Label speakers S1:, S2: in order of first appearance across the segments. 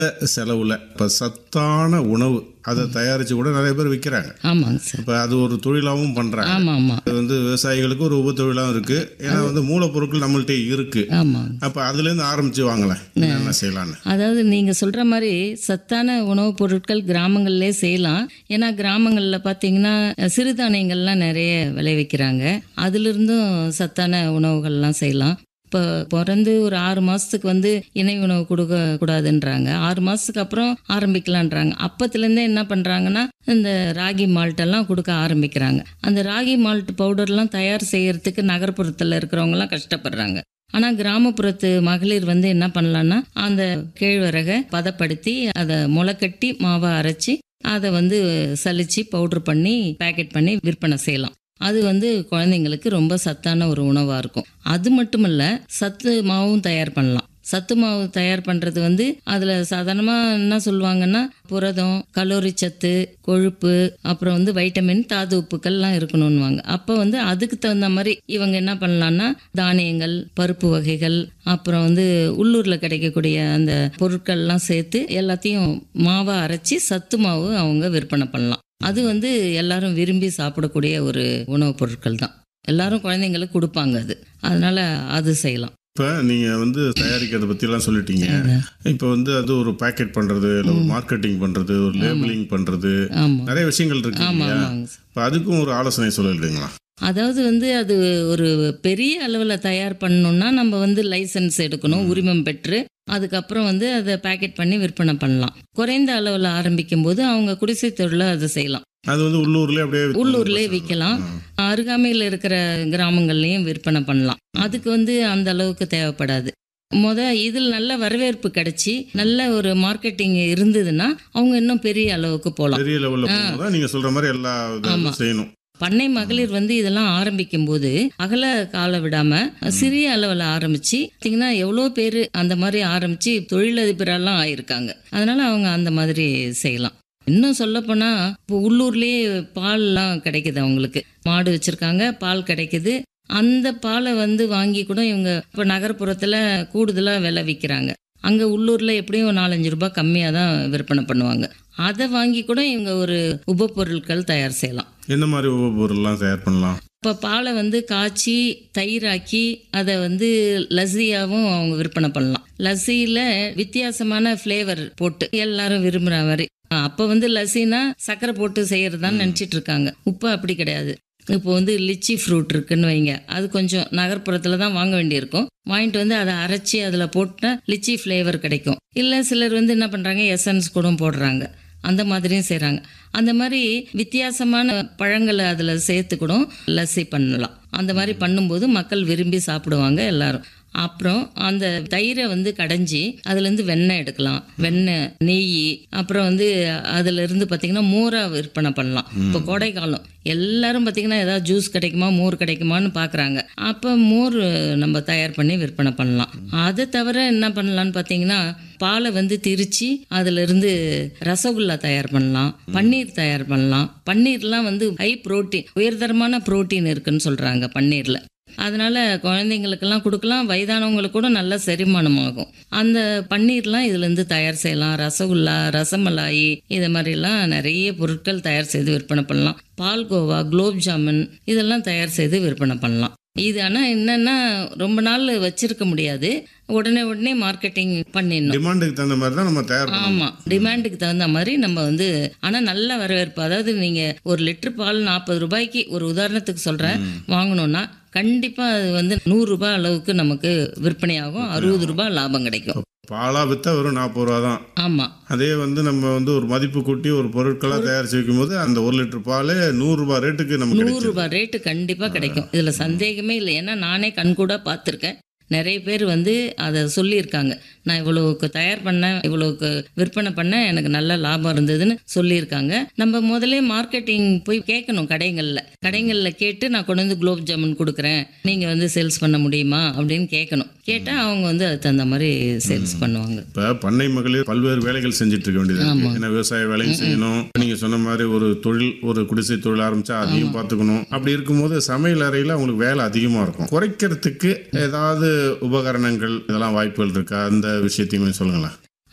S1: செலவுல இப்போ சத்தான உணவு அதை தயாரித்து கூட நிறைய பேர் விற்கிறாங்க
S2: ஆமாங்க சார்
S1: இப்போ அது ஒரு தொழிலாகவும் பண்ணுறாங்க
S2: ஆமாம் ஆமாம்
S1: அது வந்து விவசாயிகளுக்கு ஒரு உப தொழிலாகவும் இருக்குது ஏன்னா வந்து மூலப்பொருட்கள் நம்மள்ட்ட இருக்குது
S2: ஆமாங்க
S1: அப்போ அதுலேருந்து ஆரம்பித்து வாங்கலாம் என்ன செய்யலான்னு
S2: அதாவது நீங்கள் சொல்கிற மாதிரி சத்தான உணவுப் பொருட்கள் கிராமங்கள்லே செய்யலாம் ஏன்னா கிராமங்களில் பார்த்தீங்கன்னா சிறுதானியங்கள்லாம் நிறைய விளைவிக்கிறாங்க அதிலிருந்தும் சத்தான உணவுகள்லாம் செய்யலாம் இப்போ பிறந்து ஒரு ஆறு மாதத்துக்கு வந்து இணை உணவு கொடுக்க கூடாதுன்றாங்க ஆறு மாதத்துக்கு அப்புறம் ஆரம்பிக்கலான்றாங்க அப்பத்துலேருந்தே என்ன பண்ணுறாங்கன்னா இந்த ராகி மால்ட்டெல்லாம் கொடுக்க ஆரம்பிக்கிறாங்க அந்த ராகி மால்ட் பவுடர்லாம் தயார் செய்யறதுக்கு நகர்ப்புறத்தில் இருக்கிறவங்கலாம் கஷ்டப்படுறாங்க ஆனால் கிராமப்புறத்து மகளிர் வந்து என்ன பண்ணலான்னா அந்த கேழ்வரகை பதப்படுத்தி அதை முளைக்கட்டி மாவை அரைச்சி அதை வந்து சலிச்சு பவுடர் பண்ணி பேக்கெட் பண்ணி விற்பனை செய்யலாம் அது வந்து குழந்தைங்களுக்கு ரொம்ப சத்தான ஒரு உணவாக இருக்கும் அது மட்டும் இல்லை சத்து மாவும் தயார் பண்ணலாம் சத்து மாவு தயார் பண்ணுறது வந்து அதில் சாதாரணமாக என்ன சொல்லுவாங்கன்னா புரதம் கலோரி சத்து கொழுப்பு அப்புறம் வந்து வைட்டமின் தாது உப்புக்கள்லாம் இருக்கணும்னுவாங்க அப்போ வந்து அதுக்கு தகுந்த மாதிரி இவங்க என்ன பண்ணலான்னா தானியங்கள் பருப்பு வகைகள் அப்புறம் வந்து உள்ளூரில் கிடைக்கக்கூடிய அந்த பொருட்கள்லாம் சேர்த்து எல்லாத்தையும் மாவை அரைச்சி சத்து மாவு அவங்க விற்பனை பண்ணலாம் அது வந்து எல்லாரும் விரும்பி சாப்பிடக்கூடிய ஒரு உணவுப் பொருட்கள் தான் எல்லாரும் குழந்தைங்களுக்கு கொடுப்பாங்க அது அதனால அது செய்யலாம்
S1: இப்போ நீங்கள் வந்து தயாரிக்கிறத பற்றிலாம் சொல்லிட்டீங்க இப்போ வந்து அது ஒரு பேக்கெட் பண்ணுறது இல்லை ஒரு மார்க்கெட்டிங் பண்ணுறது ஒரு லேபிளிங் பண்ணுறது
S2: ஆமாம்
S1: நிறைய விஷயங்கள் இருக்கு
S2: ஆமாம்
S1: இல்லையா
S2: ஆமாங்க
S1: இப்போ அதுக்கும் ஒரு ஆலோசனை சொல்லிடுறீங்களா
S2: அதாவது வந்து அது ஒரு பெரிய அளவில் தயார் பண்ணணும்னா நம்ம வந்து லைசன்ஸ் எடுக்கணும் உரிமம் பெற்று அதுக்கப்புறம் வந்து அதை பேக்கெட் பண்ணி விற்பனை பண்ணலாம் குறைந்த அளவில் ஆரம்பிக்கும் போது அவங்க குடிசை தொழிலை அதை செய்யலாம்
S1: அது வந்து உள்ளூர்லேயே அப்படியே
S2: உள்ளூர்லேயே விற்கலாம் அருகாமையில் இருக்கிற கிராமங்கள்லையும் விற்பனை பண்ணலாம் அதுக்கு வந்து அந்த அளவுக்கு தேவைப்படாது முத இதில் நல்ல வரவேற்பு கிடைச்சி நல்ல ஒரு மார்க்கெட்டிங் இருந்ததுன்னா அவங்க இன்னும் பெரிய அளவுக்கு போகலாம்
S1: பெரிய லெவலில் போகும்போது தான் நீங்கள் சொல்கிற மாதிரி எல்லா இதுவும் செய்யணும்
S2: பண்ணை மகளிர் வந்து இதெல்லாம் ஆரம்பிக்கும் போது அகல கால விடாம சிறிய அளவில் ஆரம்பிச்சு பார்த்தீங்கன்னா எவ்வளோ பேர் அந்த மாதிரி ஆரம்பிச்சு தொழிலதிபரெல்லாம் ஆயிருக்காங்க அதனால அவங்க அந்த மாதிரி செய்யலாம் இன்னும் சொல்லப்போனா இப்போ உள்ளூர்லேயே பால்லாம் கிடைக்குது அவங்களுக்கு மாடு வச்சிருக்காங்க பால் கிடைக்குது அந்த பாலை வந்து வாங்கி கூட இவங்க இப்போ நகர்ப்புறத்தில் கூடுதலாக விலை விற்கிறாங்க அங்கே உள்ளூரில் எப்படியும் ஒரு நாலஞ்சு ரூபாய் கம்மியாக தான் விற்பனை பண்ணுவாங்க அதை வாங்கி கூட இவங்க ஒரு உபப்பொருட்கள் தயார் செய்யலாம்
S1: என்ன மாதிரி உபபொருள்லாம் தயார் பண்ணலாம்
S2: இப்போ பாலை வந்து காய்ச்சி தயிராக்கி அதை வந்து லஸ்ஸியாகவும் அவங்க விற்பனை பண்ணலாம் லஸ்ஸியில் வித்தியாசமான ஃப்ளேவர் போட்டு எல்லாரும் விரும்புகிற மாதிரி அப்போ வந்து லஸ்ஸினா சர்க்கரை போட்டு செய்யறதான்னு நினச்சிட்டு இருக்காங்க உப்பு அப்படி கிடையாது இப்போ வந்து லிச்சி ஃப்ரூட் இருக்குன்னு வைங்க அது கொஞ்சம் நகர்ப்புறத்தில் தான் வாங்க வேண்டியிருக்கும் வாங்கிட்டு வந்து அதை அரைச்சி அதில் போட்டால் லிச்சி ஃப்ளேவர் கிடைக்கும் இல்லை சிலர் வந்து என்ன பண்ணுறாங்க எசன்ஸ் கூட போடுறாங்க அந்த மாதிரியும் செய்கிறாங்க அந்த மாதிரி வித்தியாசமான பழங்களை அதில் சேர்த்து கூட லஸ்ஸி பண்ணலாம் அந்த மாதிரி பண்ணும்போது மக்கள் விரும்பி சாப்பிடுவாங்க எல்லாரும் அப்புறம் அந்த தயிரை வந்து கடைஞ்சி அதுலேருந்து வெண்ணெய் எடுக்கலாம் வெண்ணெய் நெய் அப்புறம் வந்து அதுலேருந்து பார்த்தீங்கன்னா மோரா விற்பனை பண்ணலாம் இப்போ கோடை காலம் எல்லாரும் பார்த்தீங்கன்னா ஏதாவது ஜூஸ் கிடைக்குமா மோர் கிடைக்குமான்னு பார்க்குறாங்க அப்போ மோர் நம்ம தயார் பண்ணி விற்பனை பண்ணலாம் அதை தவிர என்ன பண்ணலான்னு பார்த்தீங்கன்னா பாலை வந்து திரிச்சு அதிலிருந்து ரசகுல்லா தயார் பண்ணலாம் பன்னீர் தயார் பண்ணலாம் பன்னீர்லாம் வந்து ஹை புரோட்டீன் உயர்தரமான புரோட்டீன் இருக்குன்னு சொல்கிறாங்க பன்னீரில் அதனால குழந்தைங்களுக்கெல்லாம் கொடுக்கலாம் வயதானவங்களுக்கு கூட நல்ல செரிமானம் ஆகும் அந்த பன்னீர்லாம் இதுலேருந்து தயார் செய்யலாம் ரசகுல்லா ரசமலாயி இது மாதிரிலாம் நிறைய பொருட்கள் தயார் செய்து விற்பனை பண்ணலாம் பால்கோவா குலோப் ஜாமுன் இதெல்லாம் தயார் செய்து விற்பனை பண்ணலாம் இது ஆனால் என்னன்னா ரொம்ப நாள் வச்சிருக்க முடியாது உடனே உடனே மார்க்கெட்டிங் பண்ணிடணும்
S1: டிமாண்டுக்கு தகுந்த மாதிரி தான் நம்ம தயார் பண்ணணும்
S2: ஆமாம் டிமாண்டுக்கு தகுந்த மாதிரி நம்ம வந்து ஆனால் நல்ல வரவேற்பு அதாவது நீங்கள் ஒரு லிட்டர் பால் நாற்பது ரூபாய்க்கு ஒரு உதாரணத்துக்கு சொல்கிறேன் வாங்கணும்னா கண்டிப்பாக அது வந்து நூறு ரூபாய் அளவுக்கு நமக்கு விற்பனையாகும் அறுபது ரூபாய் லாபம் கிடைக்கும்
S1: பாலா விற்றா வெறும் நாற்பது ரூபா தான்
S2: ஆமாம்
S1: அதே வந்து நம்ம வந்து ஒரு மதிப்பு கூட்டி ஒரு பொருட்களாக தயாரித்து வைக்கும்போது அந்த ஒரு லிட்டர் பால் நூறுரூபா ரேட்டுக்கு நமக்கு
S2: நூறு
S1: கிடைக்கும்
S2: ரூபாய் ரேட்டு கண்டிப்பாக கிடைக்கும் இதில் சந்தேகமே இல்லை ஏன்னா நானே கண்கூட பார்த்துருக்கேன் நிறைய பேர் வந்து அதை சொல்லியிருக்காங்க நான் இவ்வளோவுக்கு தயார் பண்ணேன் இவ்வளோவுக்கு விற்பனை பண்ணேன் எனக்கு நல்ல லாபம் இருந்ததுன்னு சொல்லியிருக்காங்க நம்ம முதல்ல மார்க்கெட்டிங் போய் கேட்கணும் கடைகளில் கடைகளில் கேட்டு நான் கொண்டு வந்து குலோப் ஜாமுன் கொடுக்குறேன் நீங்கள் வந்து சேல்ஸ் பண்ண முடியுமா அப்படின்னு கேட்கணும் கேட்டால் அவங்க வந்து அதுக்கு தகுந்த மாதிரி சேல்ஸ் பண்ணுவாங்க
S1: இப்போ பண்ணை மகளிர் பல்வேறு வேலைகள் செஞ்சுட்டு இருக்க வேண்டியது இருக்கு ஏன்னா விவசாய வேலையும் செய்யணும் நீங்க சொன்ன மாதிரி ஒரு தொழில் ஒரு குடிசை தொழில் ஆரம்பிச்சா அதையும் பார்த்துக்கணும் அப்படி இருக்கும்போது சமையல் அறையில் அவங்களுக்கு வேலை அதிகமாக இருக்கும் குறைக்கிறதுக்கு ஏதாவது உபகரணங்கள் இதெல்லாம் வாய்ப்புகள் இருக்கா அந்த விஷயத்தையும் கொஞ்சம் சொல்லுங்களேன்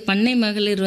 S2: பண்ணை மகளிர்